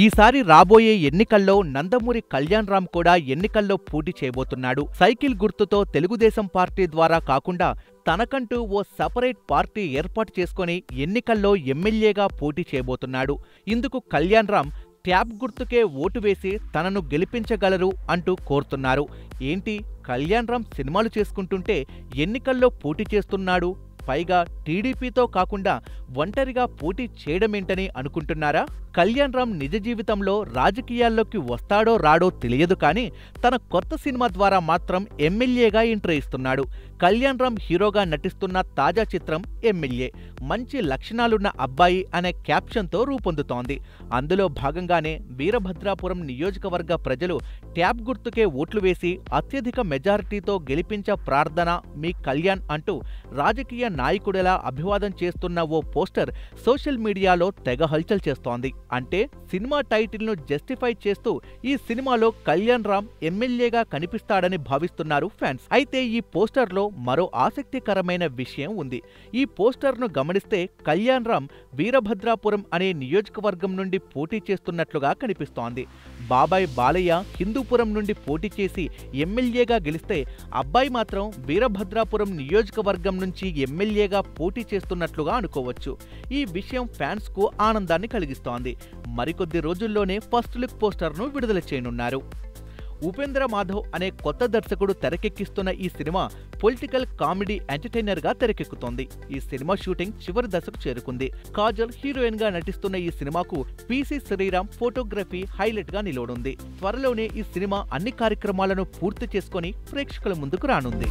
ఈసారి రాబోయే ఎన్నికల్లో నందమూరి కళ్యాణ్ రామ్ కూడా ఎన్నికల్లో పోటీ చేయబోతున్నాడు సైకిల్ గుర్తుతో తెలుగుదేశం పార్టీ ద్వారా కాకుండా తనకంటూ ఓ సపరేట్ పార్టీ ఏర్పాటు చేసుకొని ఎన్నికల్లో ఎమ్మెల్యేగా పోటీ చేయబోతున్నాడు ఇందుకు కళ్యాణ్ రామ్ ట్యాబ్ గుర్తుకే ఓటు వేసి తనను గెలిపించగలరు అంటూ కోరుతున్నారు ఏంటి కళ్యాణ్ రామ్ సినిమాలు చేసుకుంటుంటే ఎన్నికల్లో పోటీ చేస్తున్నాడు పైగా టీడీపీతో కాకుండా ఒంటరిగా పోటీ చేయడమేంటని అనుకుంటున్నారా కళ్యాణ్ రామ్ నిజ జీవితంలో రాజకీయాల్లోకి వస్తాడో రాడో తెలియదు కానీ తన కొత్త సినిమా ద్వారా మాత్రం ఎమ్మెల్యేగా ఎంట్రీ ఇస్తున్నాడు కళ్యాణ్ రామ్ హీరోగా నటిస్తున్న తాజా చిత్రం ఎమ్మెల్యే మంచి లక్షణాలున్న అబ్బాయి అనే క్యాప్షన్తో రూపొందుతోంది అందులో భాగంగానే వీరభద్రాపురం నియోజకవర్గ ప్రజలు ట్యాబ్ గుర్తుకే ఓట్లు వేసి అత్యధిక మెజారిటీతో గెలిపించ ప్రార్థన మీ కళ్యాణ్ అంటూ రాజకీయ నాయకుడిలా అభివాదం చేస్తున్న ఓ పోస్టర్ సోషల్ మీడియాలో తెగ హల్చల్ చేస్తోంది అంటే సినిమా టైటిల్ను జస్టిఫై చేస్తూ ఈ సినిమాలో కళ్యాణ్ రామ్ ఎమ్మెల్యేగా కనిపిస్తాడని భావిస్తున్నారు ఫ్యాన్స్ అయితే ఈ పోస్టర్లో మరో ఆసక్తికరమైన విషయం ఉంది ఈ పోస్టర్ను గమనిస్తే కళ్యాణ్ రామ్ వీరభద్రాపురం అనే నియోజకవర్గం నుండి పోటీ చేస్తున్నట్లుగా కనిపిస్తోంది బాబాయ్ బాలయ్య హిందూపురం నుండి పోటీ చేసి ఎమ్మెల్యేగా గెలిస్తే అబ్బాయి మాత్రం వీరభద్రాపురం నియోజకవర్గం నుంచి ఎమ్మెల్యేగా పోటీ చేస్తున్నట్లుగా అనుకోవచ్చు ఈ విషయం ఫ్యాన్స్కు ఆనందాన్ని కలిగిస్తోంది మరికొద్ది రోజుల్లోనే ఫస్ట్ లుక్ పోస్టర్ను విడుదల చేయనున్నారు ఉపేంద్ర మాధవ్ అనే కొత్త దర్శకుడు తెరకెక్కిస్తున్న ఈ సినిమా పొలిటికల్ కామెడీ ఎంటర్టైనర్ గా తెరకెక్కుతోంది ఈ సినిమా షూటింగ్ చివరి దశకు చేరుకుంది కాజల్ హీరోయిన్ గా నటిస్తున్న ఈ సినిమాకు పిసి శ్రీరామ్ ఫోటోగ్రఫీ హైలైట్ గా నిలవనుంది త్వరలోనే ఈ సినిమా అన్ని కార్యక్రమాలను పూర్తి చేసుకొని ప్రేక్షకుల ముందుకు రానుంది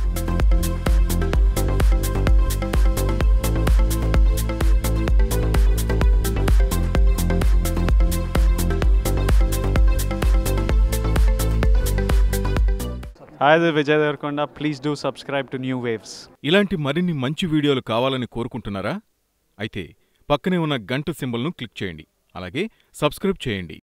Hi, this is Vijay Devarkonda. Please do subscribe to New Waves. ఇలాంటి మరిన్ని మంచి వీడియోలు కావాలని కోరుకుంటున్నారా అయితే పక్కనే ఉన్న గంట సింబల్ను క్లిక్ చేయండి అలాగే సబ్స్క్రైబ్ చేయండి